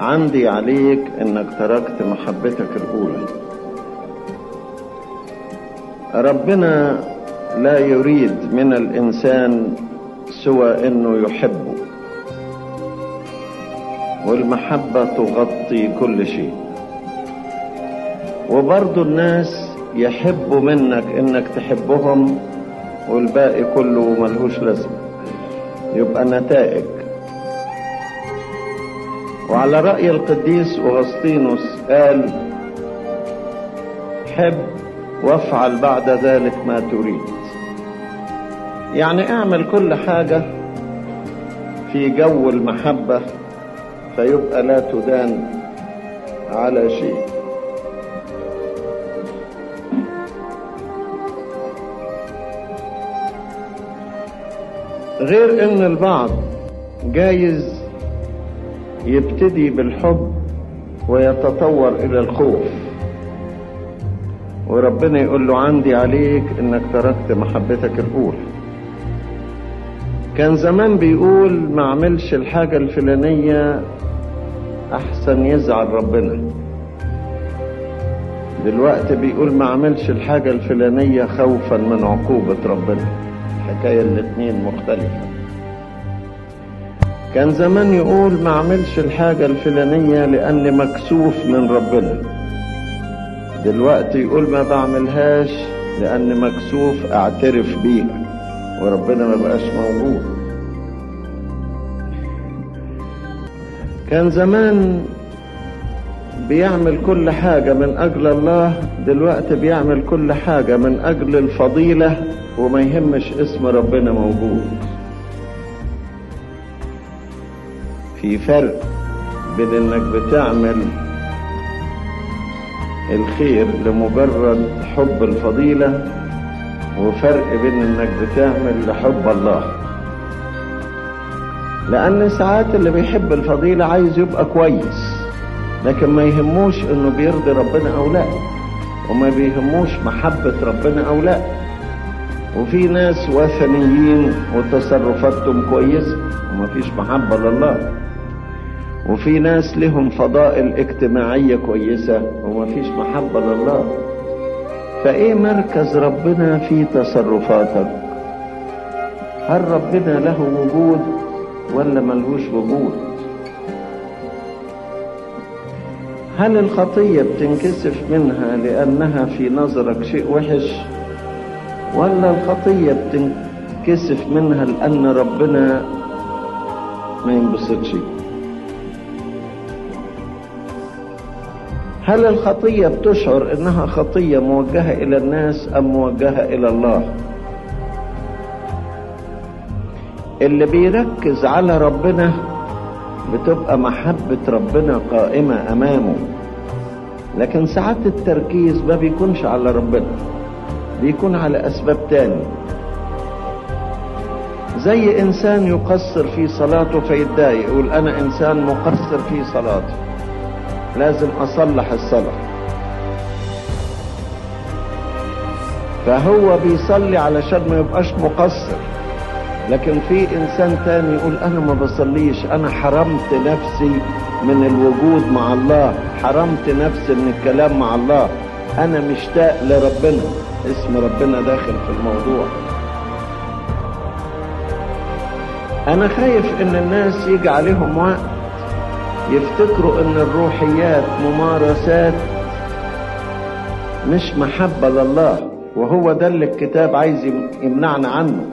عندي عليك انك تركت محبتك الاولى ربنا لا يريد من الانسان سوى انه يحبه والمحبة تغطي كل شيء وبرضو الناس يحبوا منك انك تحبهم والباقي كله ملهوش لازمة يبقى نتائج وعلى رأي القديس أغسطينوس قال حب وافعل بعد ذلك ما تريد يعني اعمل كل حاجة في جو المحبة فيبقى لا تدان على شيء غير ان البعض جايز يبتدي بالحب ويتطور الى الخوف وربنا يقول له عندي عليك انك تركت محبتك الاولى كان زمان بيقول ما عملش الحاجة الفلانية احسن يزعل ربنا دلوقتي بيقول ما عملش الحاجة الفلانية خوفا من عقوبة ربنا الحكاية الاتنين مختلفة كان زمان يقول ما عملش الحاجة الفلانية لأني مكسوف من ربنا دلوقتي يقول ما بعملهاش لأني مكسوف أعترف بيها وربنا ما بقاش موجود كان زمان بيعمل كل حاجة من أجل الله دلوقتي بيعمل كل حاجة من أجل الفضيلة وما يهمش اسم ربنا موجود في فرق بين انك بتعمل الخير لمجرد حب الفضيلة وفرق بين انك بتعمل لحب الله لان ساعات اللي بيحب الفضيلة عايز يبقى كويس لكن ما يهموش انه بيرضي ربنا او لا وما بيهموش محبة ربنا او لا وفي ناس وثنيين وتصرفاتهم كويسة ومفيش محبة لله وفي ناس لهم فضائل اجتماعية كويسة ومفيش محبة لله فايه مركز ربنا في تصرفاتك هل ربنا له وجود ولا ملهوش وجود هل الخطية بتنكسف منها لأنها في نظرك شيء وحش ولا الخطية بتنكسف منها لأن ربنا ما ينبسطش هل الخطية بتشعر انها خطية موجهة الى الناس ام موجهة الى الله اللي بيركز على ربنا بتبقى محبة ربنا قائمة امامه لكن ساعات التركيز ما بيكونش على ربنا بيكون على اسباب تاني زي انسان يقصر في صلاته فيتضايق يقول انا انسان مقصر في صلاتي لازم اصلح الصلاة فهو بيصلي علشان ما يبقاش مقصر لكن في انسان تاني يقول انا ما بصليش انا حرمت نفسي من الوجود مع الله حرمت نفسي من الكلام مع الله انا مشتاق لربنا اسم ربنا داخل في الموضوع انا خايف ان الناس يجي عليهم وقت يفتكروا ان الروحيات ممارسات مش محبة لله وهو ده اللي الكتاب عايز يمنعنا عنه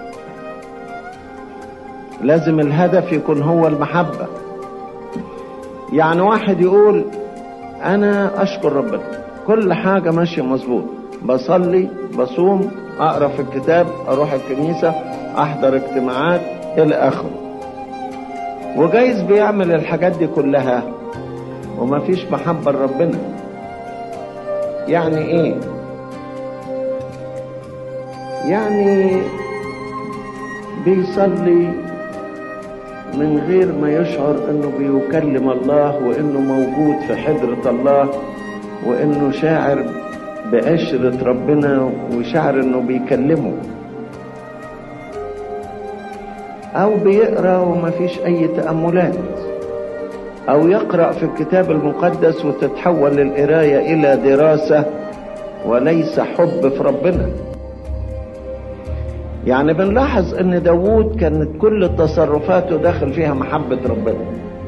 لازم الهدف يكون هو المحبة يعني واحد يقول انا اشكر ربنا كل حاجة ماشية مظبوط بصلي بصوم اقرا في الكتاب اروح الكنيسة احضر اجتماعات الى اخره وجايز بيعمل الحاجات دي كلها وما فيش محبة لربنا يعني ايه يعني بيصلي من غير ما يشعر انه بيكلم الله وانه موجود في حضرة الله وانه شاعر بعشرة ربنا وشاعر انه بيكلمه او بيقرا وما فيش اي تأملات او يقرأ في الكتاب المقدس وتتحول القراية الى دراسة وليس حب في ربنا يعني بنلاحظ ان داوود كانت كل تصرفاته داخل فيها محبة ربنا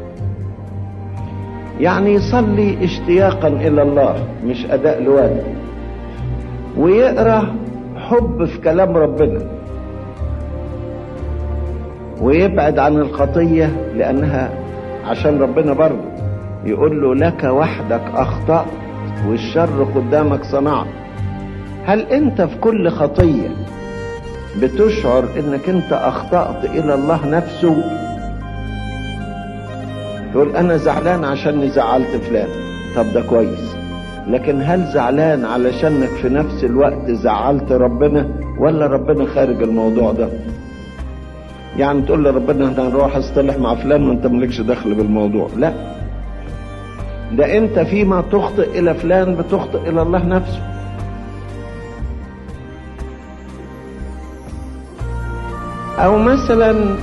يعني يصلي اشتياقا الى الله مش اداء لواجب ويقرا حب في كلام ربنا ويبعد عن الخطية لأنها عشان ربنا برضه يقول له لك وحدك أخطأت والشر قدامك صنعت هل أنت في كل خطية بتشعر أنك أنت أخطأت إلى الله نفسه تقول أنا زعلان عشان زعلت فلان طب ده كويس لكن هل زعلان علشانك في نفس الوقت زعلت ربنا ولا ربنا خارج الموضوع ده يعني تقول لربنا احنا هنروح اصطلح مع فلان وانت مالكش دخل بالموضوع لا ده انت فيما تخطئ الى فلان بتخطئ الى الله نفسه او مثلا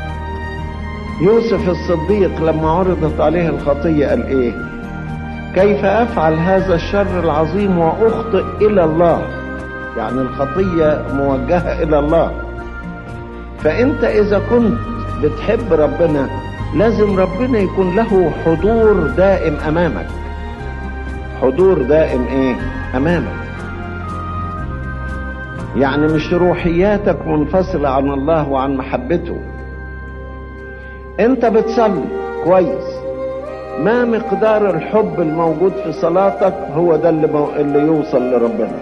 يوسف الصديق لما عرضت عليه الخطية قال ايه كيف افعل هذا الشر العظيم واخطئ الى الله يعني الخطية موجهة الى الله فانت اذا كنت بتحب ربنا لازم ربنا يكون له حضور دائم امامك حضور دائم ايه امامك يعني مش روحياتك منفصلة عن الله وعن محبته انت بتصلي كويس ما مقدار الحب الموجود في صلاتك هو ده اللي, مو... اللي يوصل لربنا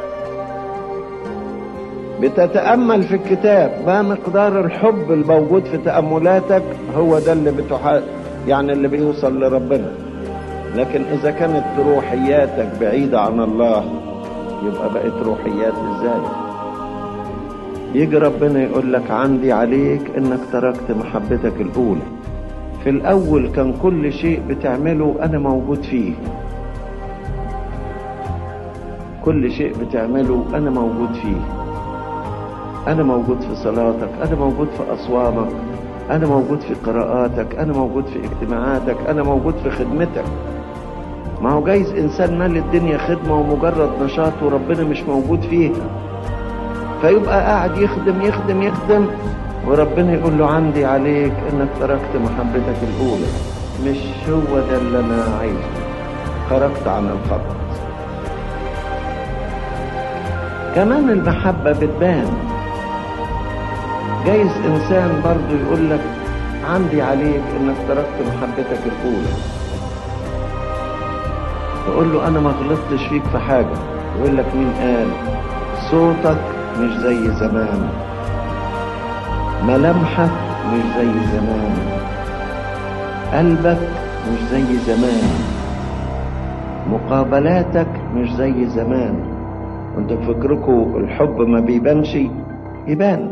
بتتأمل في الكتاب ما مقدار الحب الموجود في تأملاتك هو ده اللي بتح... يعني اللي بيوصل لربنا لكن إذا كانت روحياتك بعيدة عن الله يبقى بقت روحيات ازاي يجي ربنا يقول لك عندي عليك انك تركت محبتك الاولى في الاول كان كل شيء بتعمله انا موجود فيه كل شيء بتعمله انا موجود فيه انا موجود في صلاتك انا موجود في اصوامك انا موجود في قراءاتك انا موجود في اجتماعاتك انا موجود في خدمتك ما هو جايز انسان مال الدنيا خدمة ومجرد نشاط وربنا مش موجود فيها فيبقى قاعد يخدم يخدم يخدم وربنا يقول له عندي عليك انك تركت محبتك الاولى مش هو ده اللي انا عايزه خرجت عن الخط كمان المحبة بتبان جايز انسان برضه يقول لك عندي عليك انك تركت محبتك الاولى تقول له انا ما غلطتش فيك في حاجة يقول لك مين قال صوتك مش زي زمان ملامحك مش زي زمان قلبك مش زي زمان مقابلاتك مش زي زمان انت فكركم الحب ما بيبانش يبان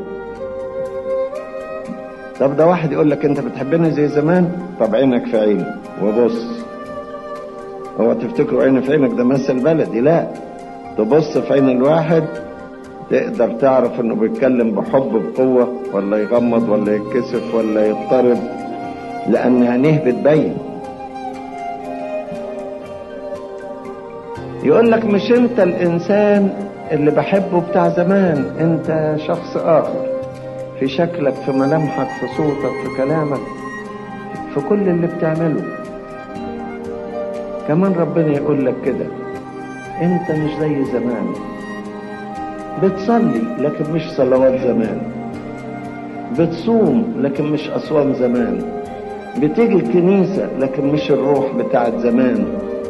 طب ده واحد يقول لك انت بتحبني زي زمان طب عينك في عيني وبص هو تفتكروا عين في عينك ده مثل بلدي لا تبص في عين الواحد تقدر تعرف انه بيتكلم بحب بقوة ولا يغمض ولا يتكسف ولا يضطرب لان عينيه بتبين يقول لك مش انت الانسان اللي بحبه بتاع زمان انت شخص اخر في شكلك في ملامحك في صوتك في كلامك في كل اللي بتعمله كمان ربنا يقول لك كده انت مش زي زمان بتصلي لكن مش صلوات زمان بتصوم لكن مش اصوام زمان بتيجي الكنيسة لكن مش الروح بتاعت زمان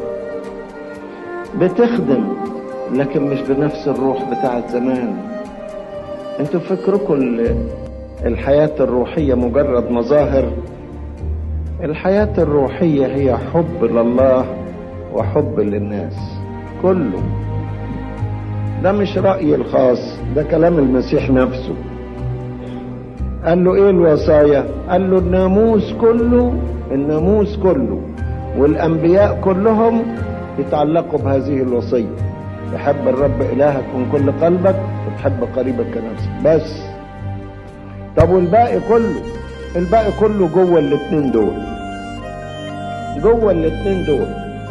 بتخدم لكن مش بنفس الروح بتاعت زمان انتوا فكركم الحياة الروحية مجرد مظاهر الحياة الروحية هي حب لله وحب للناس كله ده مش رأيي الخاص ده كلام المسيح نفسه قال له ايه الوصايا قال له الناموس كله الناموس كله والانبياء كلهم يتعلقوا بهذه الوصية تحب الرب الهك من كل قلبك وتحب قريبك كنفسك بس طب والباقي كله الباقي كله جوه الاتنين دول جوه الاتنين دول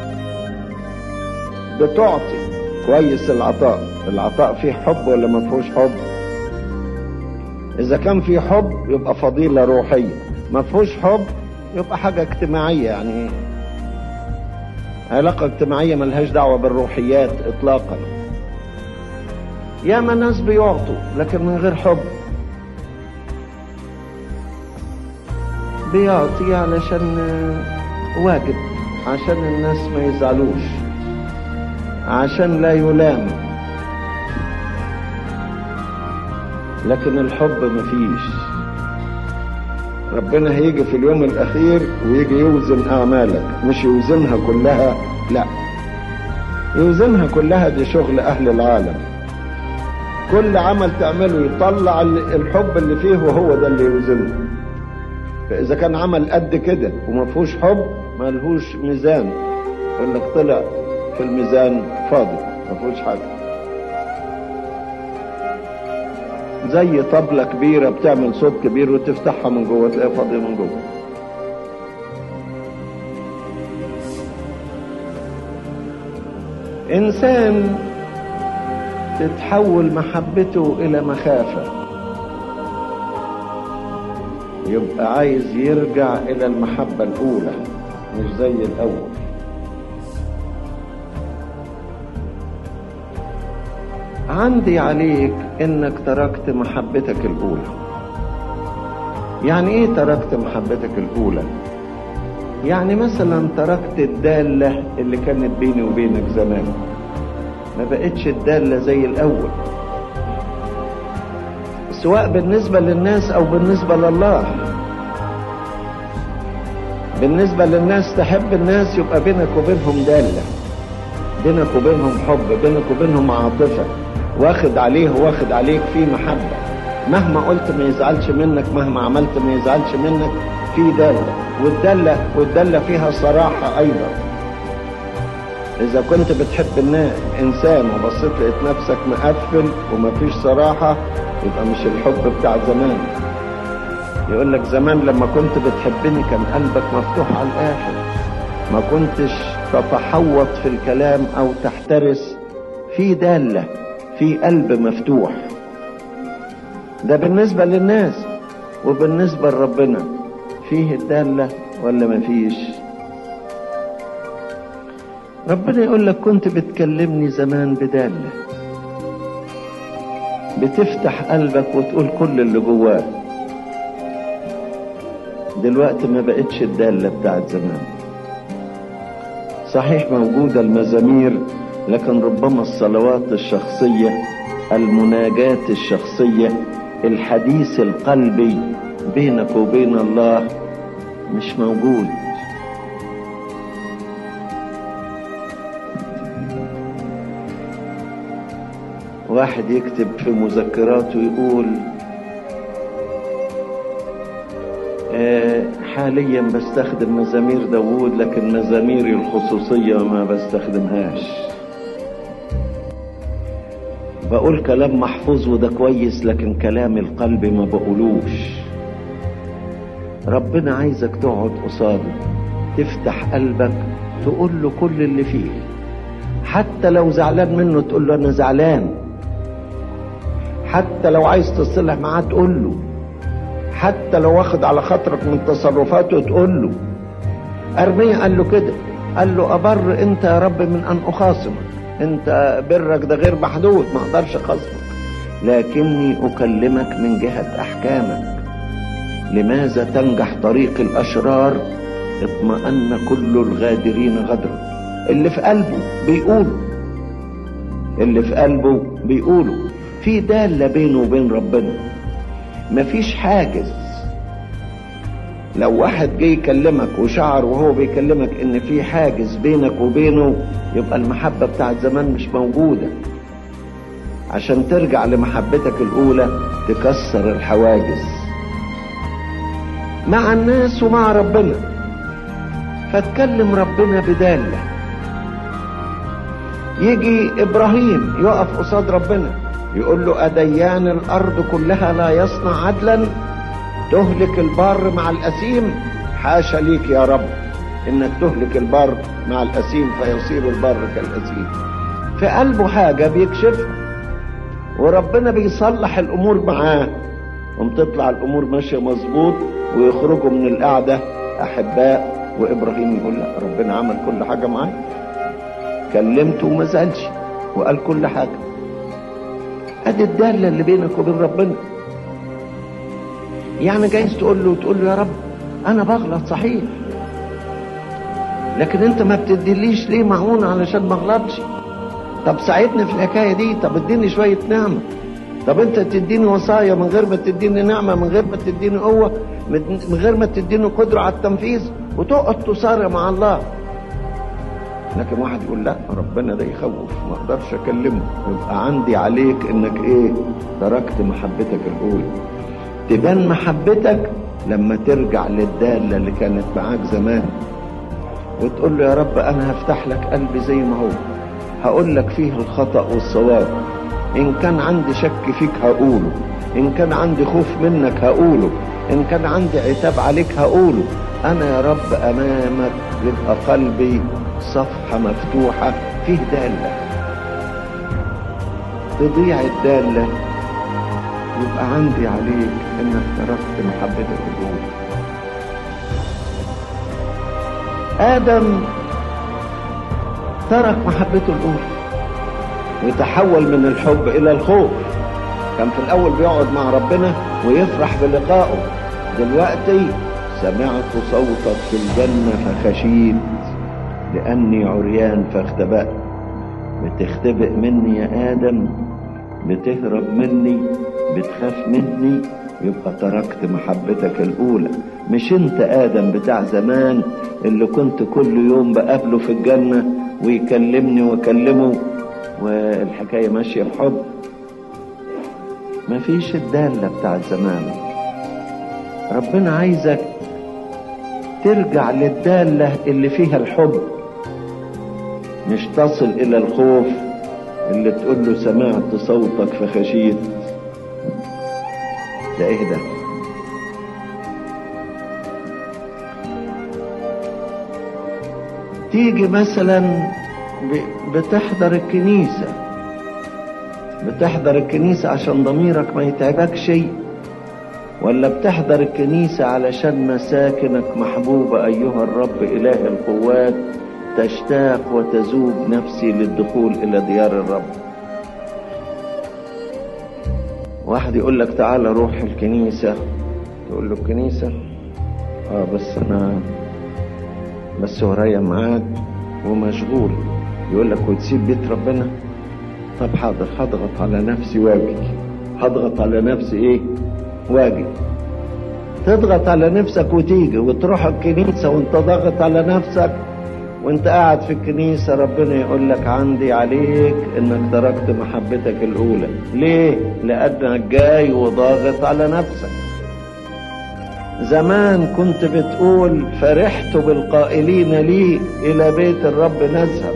بتعطي كويس العطاء العطاء فيه حب ولا ما فيهوش حب اذا كان فيه حب يبقى فضيلة روحية ما فيهوش حب يبقى حاجة اجتماعية يعني علاقة اجتماعية ملهاش دعوة بالروحيات اطلاقا ياما ناس بيعطوا لكن من غير حب بيعطي علشان واجب عشان الناس ما يزعلوش عشان لا يلام لكن الحب مفيش ربنا هيجي في اليوم الاخير ويجي يوزن اعمالك مش يوزنها كلها لا يوزنها كلها دي شغل اهل العالم كل عمل تعمله يطلع الحب اللي فيه وهو ده اللي يوزنه فاذا كان عمل قد كده وما فيهوش حب ما لهوش ميزان يقول لك طلع في الميزان فاضي ما فيهوش حاجه زي طبلة كبيرة بتعمل صوت كبير وتفتحها من جوه تلاقيها فاضية من جوه إنسان تتحول محبته إلى مخافة يبقى عايز يرجع إلى المحبة الأولى مش زي الأول عندي عليك انك تركت محبتك الاولى يعني ايه تركت محبتك الاولى يعني مثلا تركت الدالة اللي كانت بيني وبينك زمان ما بقتش الدالة زي الاول سواء بالنسبة للناس او بالنسبة لله بالنسبة للناس تحب الناس يبقى بينك وبينهم دالة بينك وبينهم حب بينك وبينهم عاطفة واخد عليه واخد عليك في محبة مهما قلت ما يزعلش منك مهما عملت ما يزعلش منك في دالة والدالة والدالة فيها صراحة أيضا إذا كنت بتحب الناس إنسان وبصيت لقيت نفسك مقفل ومفيش صراحة يبقى مش الحب بتاع زمان يقول لك زمان لما كنت بتحبني كان قلبك مفتوح على الآخر ما كنتش تتحوط في الكلام أو تحترس في دالة في قلب مفتوح ده بالنسبة للناس وبالنسبة لربنا فيه الدالة ولا مفيش ربنا يقول لك كنت بتكلمني زمان بدالة بتفتح قلبك وتقول كل اللي جواه دلوقتي ما بقتش الدالة بتاعت زمان صحيح موجودة المزامير لكن ربما الصلوات الشخصية المناجاة الشخصية الحديث القلبي بينك وبين الله مش موجود واحد يكتب في مذكراته يقول حاليا بستخدم مزامير داوود لكن مزاميري الخصوصية ما بستخدمهاش بقول كلام محفوظ وده كويس لكن كلام القلب ما بقولوش ربنا عايزك تقعد قصاده تفتح قلبك تقول له كل اللي فيه حتى لو زعلان منه تقول له انا زعلان حتى لو عايز تصلح معاه تقول له حتى لو واخد على خاطرك من تصرفاته تقول له ارميا قال له كده قال له ابر انت يا رب من ان اخاصمك انت برك ده غير محدود ما اقدرش اخاصمك لكني اكلمك من جهه احكامك لماذا تنجح طريق الاشرار اطمأن كل الغادرين غدرا اللي في قلبه بيقولوا اللي في قلبه بيقولوا في دالة بينه وبين ربنا مفيش حاجز لو واحد جه يكلمك وشعر وهو بيكلمك ان في حاجز بينك وبينه يبقى المحبة بتاعت زمان مش موجودة عشان ترجع لمحبتك الاولى تكسر الحواجز مع الناس ومع ربنا فتكلم ربنا بدالة يجي ابراهيم يقف قصاد ربنا يقول له أديان الأرض كلها لا يصنع عدلا تهلك البار مع الأثيم حاشا ليك يا رب انك تهلك البر مع الاسيم فيصير البر كالاسيم في قلبه حاجه بيكشفها وربنا بيصلح الامور معاه قم تطلع الامور ماشيه مظبوط ويخرجوا من القعده احباء وابراهيم يقول لا ربنا عمل كل حاجه معايا كلمته وما زعلش وقال كل حاجه ادي الداله اللي بينك وبين ربنا يعني جايز تقول له تقول له يا رب انا بغلط صحيح لكن انت ما بتديليش ليه معونه علشان ما اغلطش طب ساعدني في الحكايه دي طب اديني شويه نعمه طب انت تديني وصايا من غير ما تديني نعمه من غير ما تديني قوه من غير ما تديني قدره على التنفيذ وتقعد تصارع مع الله لكن واحد يقول لا ربنا ده يخوف ما اقدرش اكلمه يبقى عندي عليك انك ايه تركت محبتك الاولى تبان محبتك لما ترجع للداله اللي كانت معاك زمان وتقول له يا رب انا هفتح لك قلبي زي ما هو هقول لك فيه الخطا والصواب ان كان عندي شك فيك هقوله ان كان عندي خوف منك هقوله ان كان عندي عتاب عليك هقوله انا يا رب امامك يبقى قلبي صفحه مفتوحه فيه داله تضيع الداله يبقى عندي عليك انك تركت محبتك الاولى ادم ترك محبته الاولى وتحول من الحب الى الخوف كان في الاول بيقعد مع ربنا ويفرح بلقائه دلوقتي سمعت صوتك في الجنة فخشيت لأني عريان فاختبأت بتختبئ مني يا آدم بتهرب مني بتخاف مني يبقى تركت محبتك الأولى مش انت آدم بتاع زمان اللي كنت كل يوم بقابله في الجنة ويكلمني واكلمه والحكاية ماشية بحب مفيش الدالة بتاع زمان ربنا عايزك ترجع للدالة اللي فيها الحب مش تصل إلى الخوف اللي تقول له سمعت صوتك فخشيت ده ايه ده تيجي مثلا بتحضر الكنيسة بتحضر الكنيسة عشان ضميرك ما يتعبكش ولا بتحضر الكنيسة علشان مساكنك محبوبة أيها الرب إله القوات تشتاق وتذوب نفسي للدخول إلى ديار الرب واحد يقول لك تعالى روح الكنيسة تقول له الكنيسة اه بس أنا بس ورايا ميعاد ومشغول يقول لك وتسيب بيت ربنا طب حاضر هضغط على نفسي واجي هضغط على نفسي ايه واجي تضغط على نفسك وتيجي وتروح الكنيسة وانت ضاغط على نفسك وانت قاعد في الكنيسة ربنا يقول لك عندي عليك انك تركت محبتك الاولى ليه لانك جاي وضاغط على نفسك زمان كنت بتقول فرحت بالقائلين لي الى بيت الرب نذهب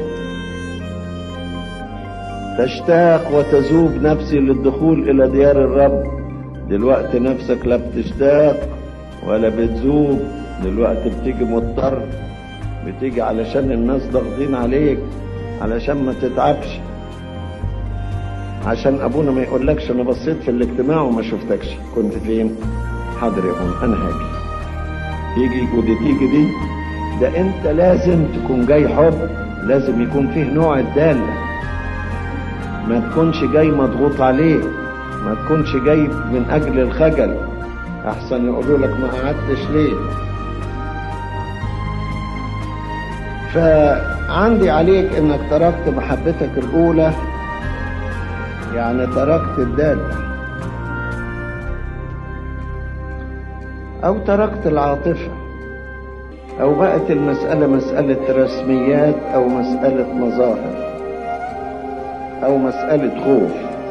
تشتاق وتذوب نفسي للدخول الى ديار الرب دلوقتي نفسك لا بتشتاق ولا بتذوب دلوقتي بتيجي مضطر بتيجي علشان الناس ضاغطين عليك علشان ما تتعبش عشان ابونا ما يقولكش انا بصيت في الاجتماع وما شفتكش كنت فين حاضر يا ابونا انا هاجي تيجي ودي تيجي دي ده انت لازم تكون جاي حب لازم يكون فيه نوع الدالة ما تكونش جاي مضغوط عليه ما تكونش جاي من اجل الخجل احسن يقولوا لك ما قعدتش ليه فعندي عليك انك تركت محبتك الاولى يعني تركت الدالة او تركت العاطفة او بقت المسألة مسألة رسميات او مسألة مظاهر او مسألة خوف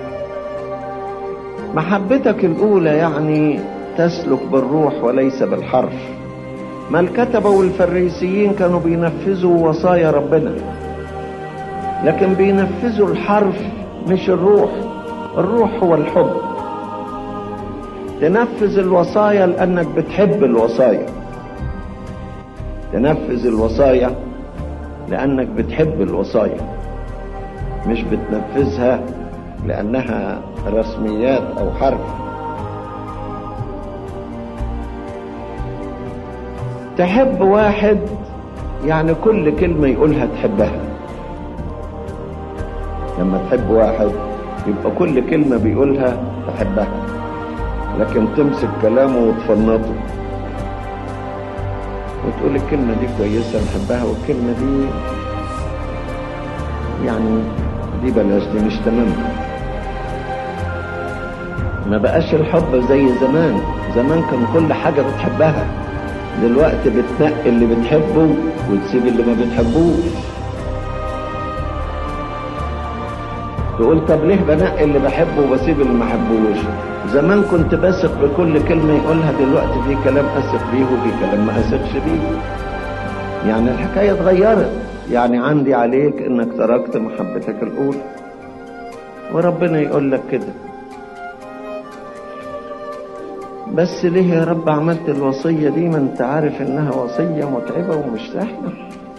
محبتك الاولى يعني تسلك بالروح وليس بالحرف ما الكتبة والفريسيين كانوا بينفذوا وصايا ربنا لكن بينفذوا الحرف مش الروح الروح هو الحب تنفذ الوصايا لانك بتحب الوصايا تنفذ الوصايا لأنك بتحب الوصايا مش بتنفذها لأنها رسميات أو حرف تحب واحد يعني كل كلمة يقولها تحبها لما تحب واحد يبقى كل كلمة بيقولها تحبها لكن تمسك كلامه وتفنطه وتقول الكلمة دي كويسة نحبها والكلمة دي يعني دي بلاش دي مش تمام ما بقاش الحب زي زمان زمان كان كل حاجة بتحبها دلوقتي بتنقي اللي بتحبه وتسيب اللي ما بتحبوش تقول طب ليه بنقي اللي بحبه وبسيب اللي ما بحبوش زمان كنت بثق بكل كلمة يقولها دلوقتي في كلام أثق بيه وفي كلام ما أثقش بيه يعني الحكاية اتغيرت يعني عندي عليك انك تركت محبتك الأولى وربنا يقول لك كده بس ليه يا رب عملت الوصية دي ما انت عارف انها وصية متعبة ومش سهلة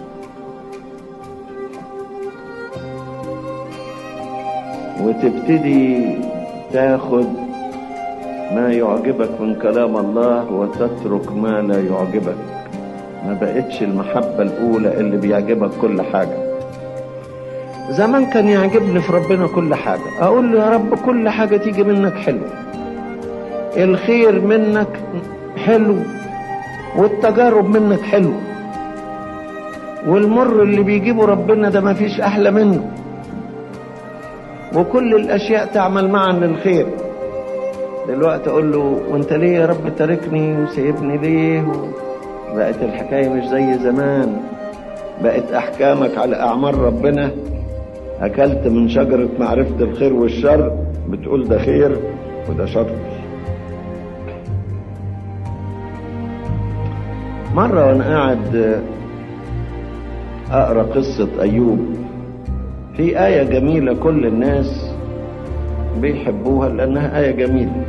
وتبتدي تاخد ما يعجبك من كلام الله وتترك ما لا يعجبك ما بقتش المحبة الأولى اللي بيعجبك كل حاجة زمان كان يعجبني في ربنا كل حاجة أقول له يا رب كل حاجة تيجي منك حلو الخير منك حلو والتجارب منك حلو والمر اللي بيجيبه ربنا ده ما فيش أحلى منه وكل الأشياء تعمل معا للخير دلوقتي أقول له وانت ليه يا رب تاركني وسيبني ليه بقت الحكاية مش زي زمان بقت أحكامك على أعمال ربنا أكلت من شجرة معرفة الخير والشر بتقول ده خير وده شر مرة وأنا قاعد أقرأ قصة أيوب في آية جميلة كل الناس بيحبوها لأنها آية جميلة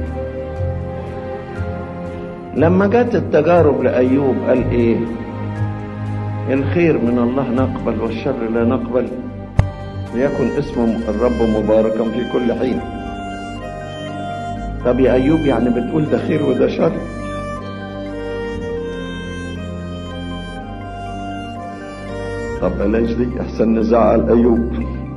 لما جت التجارب لأيوب قال إيه الخير من الله نقبل والشر لا نقبل ليكن اسم الرب مباركا في كل حين طب يا أيوب يعني بتقول ده خير وده شر طب بلاش دي احسن نزعل ايوب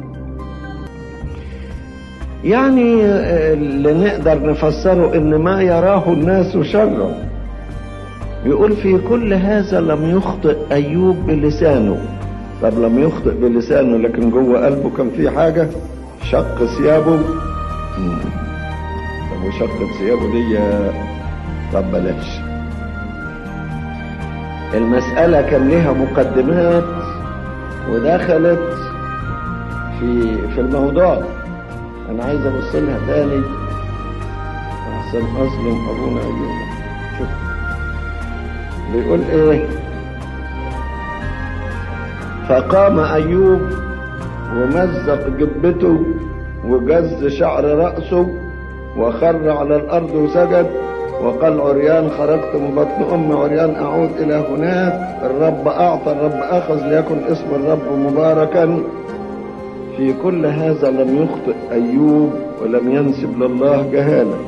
يعني اللي نقدر نفسره ان ما يراه الناس شرا يقول في كل هذا لم يخطئ ايوب بلسانه طب لم يخطئ بلسانه لكن جوه قلبه كان في حاجه شق ثيابه طب وشق ثيابه دي طب بلاش المسألة كان لها مقدمات ودخلت في في الموضوع انا عايز ابص لها تاني احسن اظلم ابونا ايوب شوف بيقول ايه فقام ايوب ومزق جبته وجز شعر راسه وخر على الارض وسجد وقال عريان خرجت من بطن أم عريان أعود إلى هناك الرب أعطى الرب أخذ ليكن اسم الرب مباركا في كل هذا لم يخطئ أيوب ولم ينسب لله جهالة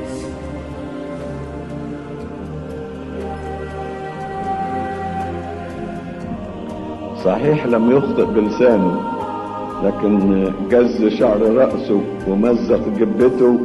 صحيح لم يخطئ بلسانه لكن جز شعر رأسه ومزق جبته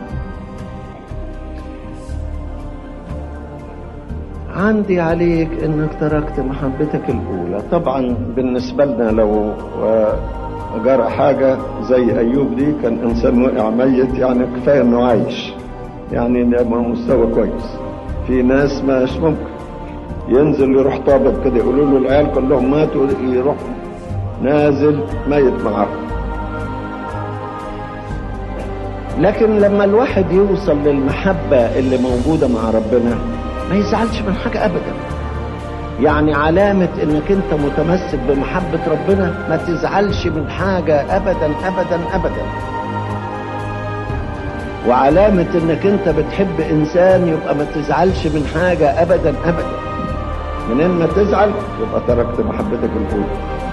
عندي عليك انك تركت محبتك الاولى طبعا بالنسبه لنا لو جرى حاجه زي ايوب دي كان انسان وقع ميت يعني كفايه انه عايش يعني ده مستوى كويس في ناس مش ممكن ينزل يروح طابب كده يقولوا له العيال كلهم ماتوا يروح نازل ميت معاهم لكن لما الواحد يوصل للمحبة اللي موجودة مع ربنا ما يزعلش من حاجة أبدا يعني علامة انك انت متمسك بمحبة ربنا ما تزعلش من حاجة أبدا أبدا أبدا وعلامة انك انت بتحب انسان يبقى ما تزعلش من حاجة أبدا أبدا منين ما تزعل يبقى تركت محبتك الاولى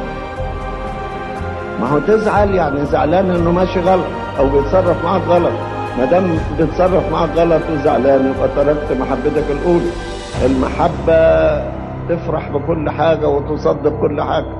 ما هو تزعل يعني زعلان انه ماشي غلط او بيتصرف معاك غلط ما دام بيتصرف معاك غلط وزعلان يبقى تركت محبتك الاولى المحبه تفرح بكل حاجه وتصدق كل حاجه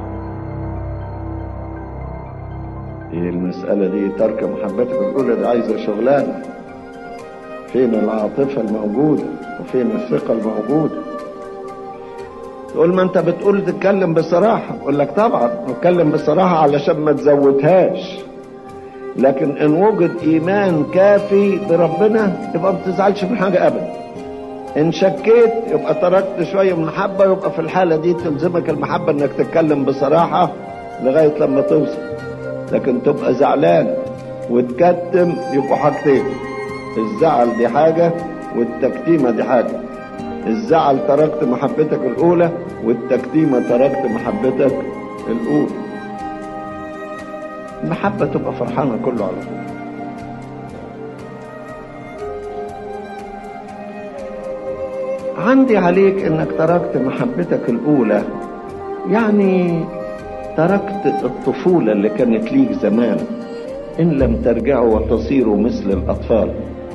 هي المسألة دي ترك محبتك الأولى دي عايزة شغلانة فين العاطفة الموجودة وفين الثقة الموجودة تقول ما انت بتقول تتكلم بصراحة اقول لك طبعا نتكلم بصراحة علشان ما تزودهاش لكن ان وجد ايمان كافي بربنا يبقى ما تزعلش من حاجة ابدا ان شكيت يبقى تركت شوية من المحبة يبقى في الحالة دي تلزمك المحبة انك تتكلم بصراحة لغاية لما توصل لكن تبقى زعلان وتكتم يبقوا حاجتين الزعل دي حاجة والتكتيمة دي حاجة الزعل تركت محبتك الأولى والتكتيمة تركت محبتك الأولى المحبة تبقى فرحانة كله على طول عندي عليك انك تركت محبتك الاولى يعني تركت الطفولة اللي كانت ليك زمان إن لم ترجعوا وتصيروا مثل الأطفال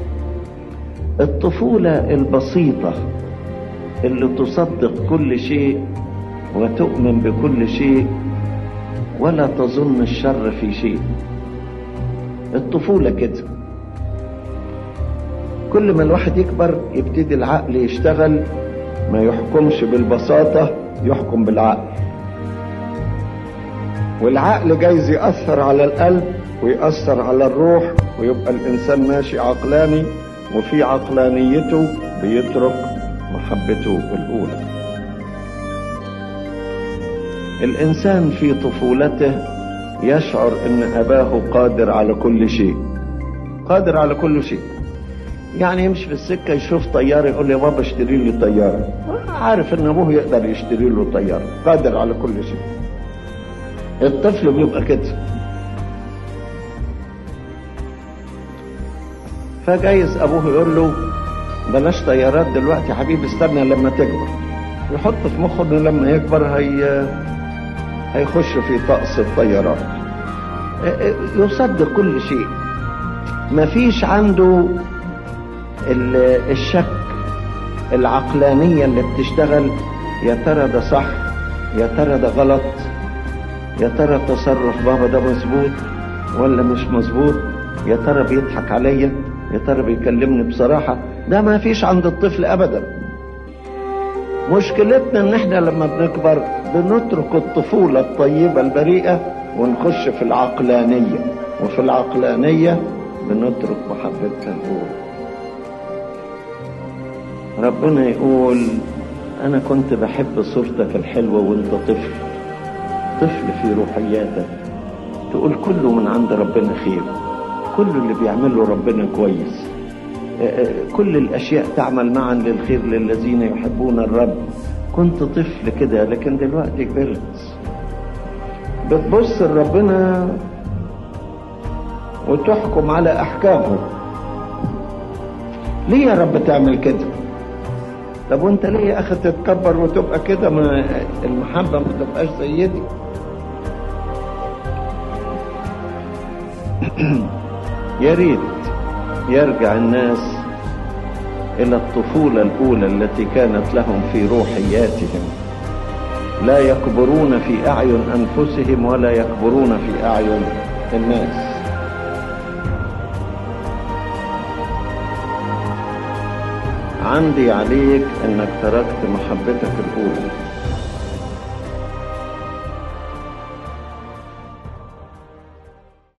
الطفولة البسيطة اللي تصدق كل شيء وتؤمن بكل شيء ولا تظن الشر في شيء الطفولة كده كل ما الواحد يكبر يبتدي العقل يشتغل ما يحكمش بالبساطة يحكم بالعقل والعقل جايز يأثر على القلب ويأثر على الروح ويبقى الإنسان ماشي عقلاني وفي عقلانيته بيترك محبته الأولى الإنسان في طفولته يشعر أن أباه قادر على كل شيء قادر على كل شيء يعني يمشي في السكة يشوف طيارة يقول يا بابا اشتري لي طيارة عارف ان ابوه يقدر يشتري له طيارة قادر على كل شيء الطفل بيبقى كده فجايز ابوه يقول له بلاش طيارات دلوقتي يا حبيبي استنى لما تكبر يحط في مخه انه لما يكبر هي هيخش في طقس الطيارات يصدق كل شيء مفيش عنده الشك العقلانية اللي بتشتغل يا ترى ده صح يا ترى ده غلط يا ترى تصرف بابا ده مظبوط ولا مش مظبوط يا ترى بيضحك عليا يا ترى بيكلمني بصراحة ده ما فيش عند الطفل أبدا مشكلتنا ان احنا لما بنكبر بنترك الطفولة الطيبة البريئة ونخش في العقلانية وفي العقلانية بنترك محبتنا الأولى ربنا يقول أنا كنت بحب صورتك الحلوة وأنت طفل طفل في روحياتك تقول كله من عند ربنا خير كل اللي بيعمله ربنا كويس كل الأشياء تعمل معا للخير للذين يحبون الرب كنت طفل كده لكن دلوقتي كبرت بتبص لربنا وتحكم على أحكامه ليه يا رب تعمل كده طب وانت ليه يا اخي تتكبر وتبقى كده ما المحبه ما تبقاش زي دي يا ريت يرجع الناس الى الطفوله الاولى التي كانت لهم في روحياتهم لا يكبرون في اعين انفسهم ولا يكبرون في اعين الناس عندي عليك انك تركت محبتك الاولى